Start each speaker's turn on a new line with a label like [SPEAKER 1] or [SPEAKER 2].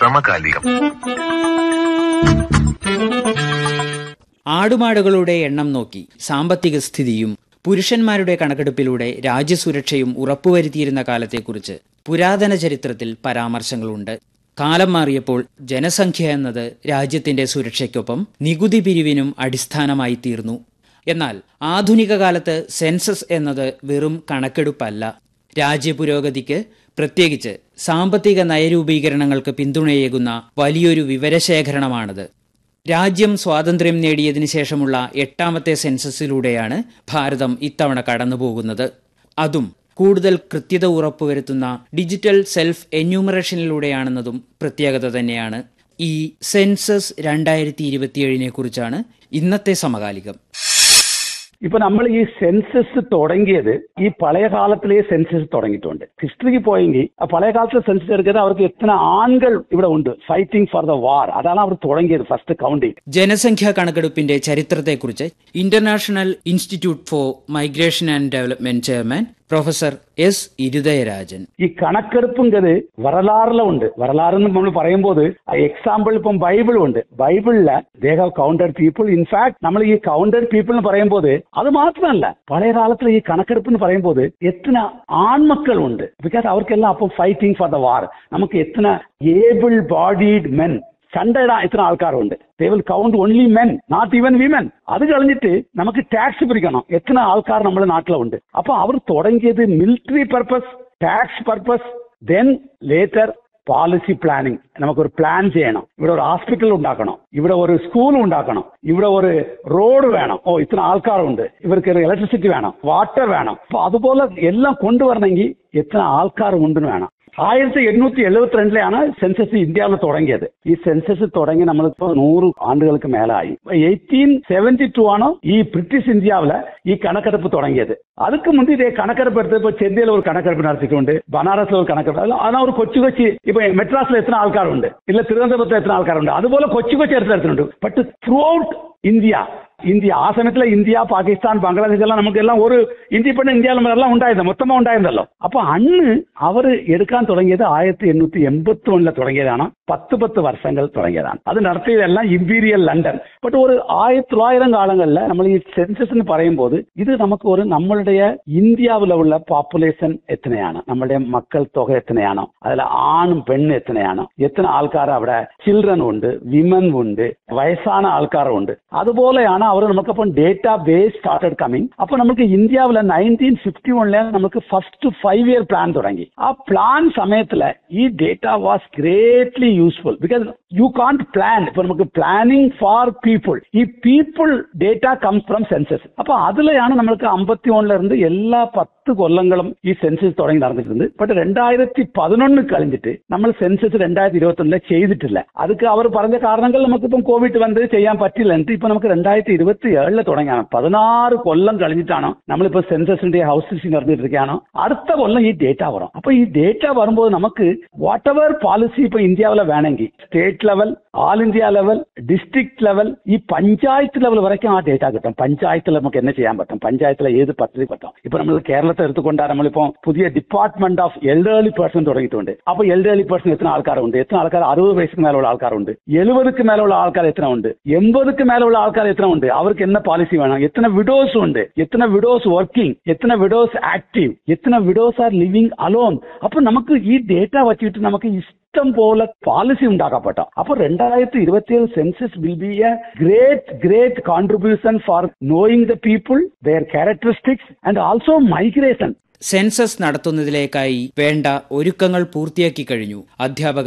[SPEAKER 1] സമകാലികം
[SPEAKER 2] ആടുമാടുകളുടെ എണ്ണം നോക്കി സാമ്പത്തിക സ്ഥിതിയും പുരുഷന്മാരുടെ കണക്കെടുപ്പിലൂടെ രാജ്യസുരക്ഷയും ഉറപ്പുവരുത്തിയിരുന്ന കാലത്തെക്കുറിച്ച് പുരാതന ചരിത്രത്തിൽ പരാമർശങ്ങളുണ്ട് കാലം മാറിയപ്പോൾ ജനസംഖ്യ എന്നത് രാജ്യത്തിന്റെ സുരക്ഷയ്ക്കൊപ്പം നികുതി പിരിവിനും അടിസ്ഥാനമായി തീർന്നു എന്നാൽ ആധുനിക കാലത്ത് സെൻസസ് എന്നത് വെറും കണക്കെടുപ്പല്ല രാജ്യപുരോഗതിക്ക് പ്രത്യേകിച്ച് സാമ്പത്തിക നയരൂപീകരണങ്ങൾക്ക് പിന്തുണയേകുന്ന വലിയൊരു വിവരശേഖരണമാണത് രാജ്യം സ്വാതന്ത്ര്യം നേടിയതിനു ശേഷമുള്ള എട്ടാമത്തെ സെൻസസിലൂടെയാണ് ഭാരതം ഇത്തവണ കടന്നുപോകുന്നത് അതും കൂടുതൽ കൃത്യത ഉറപ്പുവരുത്തുന്ന ഡിജിറ്റൽ സെൽഫ് എന്യൂമറേഷനിലൂടെയാണെന്നതും പ്രത്യേകത തന്നെയാണ് ഈ സെൻസസ് രണ്ടായിരത്തി ഇരുപത്തിയേഴിനെ കുറിച്ചാണ് ഇന്നത്തെ സമകാലികം
[SPEAKER 3] ഇപ്പൊ നമ്മൾ ഈ സെൻസസ് തുടങ്ങിയത് ഈ പഴയ കാലത്തിലെ സെൻസസ് തുടങ്ങിയിട്ടുണ്ട് ഹിസ്റ്ററിക്ക് പോയെങ്കിൽ ആ പഴയ കാലത്തെ സെൻസസ് എടുക്കുന്നത് അവർക്ക് എത്ര ആൺകൾ ഇവിടെ ഉണ്ട് ഫൈറ്റിംഗ് ഫോർ ദ വാർ അതാണ് അവർ തുടങ്ങിയത് ഫസ്റ്റ് കൗണ്ടിങ്
[SPEAKER 2] ജനസംഖ്യാ കണക്കെടുപ്പിന്റെ ചരിത്രത്തെക്കുറിച്ച് International Institute for Migration and Development chairman professor S Irudayarajan
[SPEAKER 3] ഈ കണക്കെടുപ്പുങ്കത് വരലാറില ഉണ്ട് വരലാറെന്ന് നമ്മൾ പറയുമ്പോൾ എക്സാമ്പിൾ ഇപ്പം ബൈബിളും ഉണ്ട് ബൈബിളില് they have counted people in fact നമ്മൾ ഈ കൗണ്ടഡ് പീപ്പിൾ എന്ന് പറയുമ്പോൾ അത് മാത്രമല്ല പഴയ കാലത്തിൽ ഈ കണക്കെടുപ്പ് എന്ന് പറയുമ്പോൾ എത്ര ആൺമക്കളുണ്ട് ബിക്കോസ് അവർക്കെല്ലാം അപ്പം ഫൈറ്റിംഗ് ഫോർ ദ വാർ നമുക്ക് എത്ര ഏബിൾ ബോഡീഡ് മെൻ കണ്ടിടാൻ ഇത്ര ആൾക്കാരുണ്ട് they will count only men not even women അത് കളഞ്ഞിട്ട് നമുക്ക് ടാക്സ് പിരിക്കണം എത്ര ആൾക്കാർ നമ്മുടെ നാട്ടിലുണ്ട് അപ്പൊ അവർ തുടങ്ങിയത് military purpose tax purpose then later policy planning നമുക്കൊരു പ്ലാൻ ചെയ്യണം ഇവിടെ ഒരു ഹോസ്പിറ്റൽ ഉണ്ടാക്കണം ഇവിടെ ഒരു സ്കൂൾ ഉണ്ടാക്കണം ഇവിടെ ഒരു റോഡ് വേണം ഓ ഇത്ര ആൾക്കാരുണ്ട് ഇവർക്ക് ഇലക്ട്രിസിറ്റി വേണം വാട്ടർ വേണം അപ്പൊ അതുപോലെ എല്ലാം കൊണ്ടുവരണമെങ്കിൽ എത്ര ആൾക്കാർ ഉണ്ടെന്ന് വേണം ആയിരത്തി എണ്ണൂറ്റി എഴുപത്തിരണ്ടിലാണ് സെൻസസ് ഇന്ത്യയിൽ തുടങ്ങിയത് ഈ സെൻസസ് തുടങ്ങി നമ്മളിപ്പോ നൂറ് ആണ്ടുകൾക്ക് മേലായി എയ്റ്റീൻ സെവന്റി ടു ആണ് ഈ ബ്രിട്ടീഷ് ഇന്ത്യാവില് ഈ കണക്കെടുപ്പ് തുടങ്ങിയത് அதுக்கு முந்தி இதே கணக்கெடுப்பு எடுத்து இப்போ சென்னையில் ஒரு கணக்கெடுப்பு நடத்திக்கொண்டு பனாரஸ்ல ஒரு கணக்கெடுப்பு ஆனா ஒரு கொச்சி கொச்சி இப்போ மெட்ராஸ்ல எத்தனை ஆൾക്കാർ ഉണ്ട് இல்ல തിരുവനന്തപുരത്ത് എത്ര ആൾക്കാരുണ്ട് അതുപോലെ കൊച്ചി കൊച്ചി എടുത്ത് എടുത്തിട്ടുണ്ട് but throughout India India ആ സമയത്തിലെ ഇന്ത്യ പാകിസ്ഥാൻ ബംഗ്ലാദേശ് എല്ലാം നമുക്കെല്ലാം ഒരു ഇൻഡിപെൻഡന്റ് ഇന്ത്യ എല്ലാം ഉണ്ടായിരുന്നു മൊത്തമാ ഉണ്ടായിരുന്നല്ലോ അപ്പൊ അന്ന് അവർ എടുക്കാൻ തുടങ്ങിയത് ആയിരത്തി എണ്ണൂറ്റി എൺപത്തി ഒന്നില് തുടങ്ങിയതാണ് പത്ത് പത്ത് വർഷങ്ങൾ തുടങ്ങിയതാണ് അത് നടത്തിയതെല്ലാം ഇമ്പീരിയൽ ലണ്ടൻ ബട്ട് ഒരു ആയിരത്തി തൊള്ളായിരം കാലങ്ങളിൽ നമ്മൾ ഈ സെൻസസ് എന്ന് പറയുമ്പോൾ ഇത് നമുക്ക് ഒരു നമ്മളുടെ ഇന്ത്യാവിലുള്ള പോപ്പുലേഷൻ എത്രയാണ് നമ്മളുടെ മക്കൾ തുക എത്രയാണ് അതിൽ ആണും പെണ്ണും എത്രയാണ് എത്ര ആൾക്കാർ അവിടെ ചിൽഡ്രൻ ഉണ്ട് വിമൻ ഉണ്ട് വയസ്സാன ആൾക്കാരും ഉണ്ട് അതുപോലെയാണ് അവർ നമുക്കപ്പം ഡേറ്റാ ബേസ് സ്റ്റാർട്ടഡ് കമ്മിങ് അപ്പൊ നമുക്ക് ഇന്ത്യാവിലെ നയൻറ്റീൻ ഫിഫ്റ്റി വണ്ണിലെ നമുക്ക് ഫസ്റ്റ് ഫൈവ് ഇയർ പ്ലാൻ തുടങ്ങി ആ പ്ലാൻ സമയത്തില് ഈ data was greatly useful because you can't plan ഇപ്പൊ നമുക്ക് പ്ലാനിങ് ഫോർ പീപ്പിൾ ഈ people data comes from census അപ്പൊ അതിലെയാണ് നമ്മൾക്ക് അമ്പത്തി ഒന്നിലിருந்து എല്ലാ പത്ത് കൊല്ലങ്ങളും ഈ സെൻസസ് തുടങ്ങി നടന്നിട്ടുണ്ട് ബട്ട് രണ്ടായിരത്തി പതിനൊന്ന് കഴിഞ്ഞിട്ട് നമ്മൾ സെൻസസ് രണ്ടായിരത്തി ഇരുപത്തി ഒന്നിലെ ചെയ്തിട്ടില്ല അതൊക്കെ അവർ പറഞ്ഞ കാരണങ്ങൾ നമുക്കിപ്പം കോവിഡ് വന്ന് ചെയ്യാൻ പറ്റില്ല എന്നിട്ട് ഇപ്പൊ നമുക്ക് രണ്ടായിരത്തി ഇരുപത്തി ഏഴില് തുടങ്ങിയാണ് പതിനാറ് കൊല്ലം കഴിഞ്ഞിട്ടാണ് നമ്മളിപ്പോ സെൻസസിന്റെ ഹൗസ് ലിസ്റ്റിംഗ് നടന്നിട്ടിരിക്കുകയാണ് അടുത്ത കൊല്ലം ഈ ഡേറ്റ വരും അപ്പൊ ഈ ഡേറ്റ വരുമ്പോൾ നമുക്ക് വാട്ട് എവർ പോളിസി ഇപ്പൊ ഇന്ത്യയിലെ വേണമെങ്കിൽ state level all India level district level ഈ പഞ്ചായത്ത് ലെവൽ വരയ്ക്കും ആ ഡേറ്റ കിട്ടും പഞ്ചായത്തിൽ നമുക്ക് എന്നെ ചെയ്യാൻ പറ്റും പഞ്ചായത്തിലെ ഏത് പദ്ധതി പറ്റും ഇപ്പൊ നമ്മൾ കേരളത്തെ എടുത്തുകൊണ്ടാണ് നമ്മളിപ്പോ പുതിയ ഡിപ്പാർട്ട്മെന്റ് ഓഫ് എൽഡേർലി പേഴ്സൺ തുടങ്ങിയിട്ടുണ്ട് അപ്പൊ എൽഡേർലി പേഴ്സൺ എത്ര ആൾക്കാരുണ്ട് എത്ര ആൾക്കാർ അറുപത് വയസ്സിന് മേലുള്ള ആൾക്കാരുണ്ട് എഴുപതുക്ക് മേലുള്ള ആൾക്കാർ എത്ര ഉണ്ട് എൺപതുക്ക് മേലുള്ള ആൾക്കാർ എത്ര ഉണ്ട് അവർക്ക് എന്ന പോളിസി വേണം എത്ര വിഡോസ് ഉണ്ട് എത്ര വിഡോസ് വർക്കിംഗ് എത്ര വിഡോസ് ആക്റ്റീവ് എത്ര വിഡോസ് ആർ ലിവിംഗ് അലോൺ അപ്പൊ നമുക്ക് ഈ ഡേറ്റ വച്ചിട്ട് നമുക്ക് ഇഷ്ടം പോലെ പോളിസി ഉണ്ടാക്കപ്പെട്ട അപ്പൊ രണ്ടായിരത്തി ഇരുപത്തിയേഴ് census will be a great great contribution for knowing the people their characteristics and also migration
[SPEAKER 2] census നടത്തുന്നതിലേക്കായി വേണ്ട ഒരുക്കങ്ങൾ പൂർത്തിയാക്കി കഴിഞ്ഞു അധ്യാപക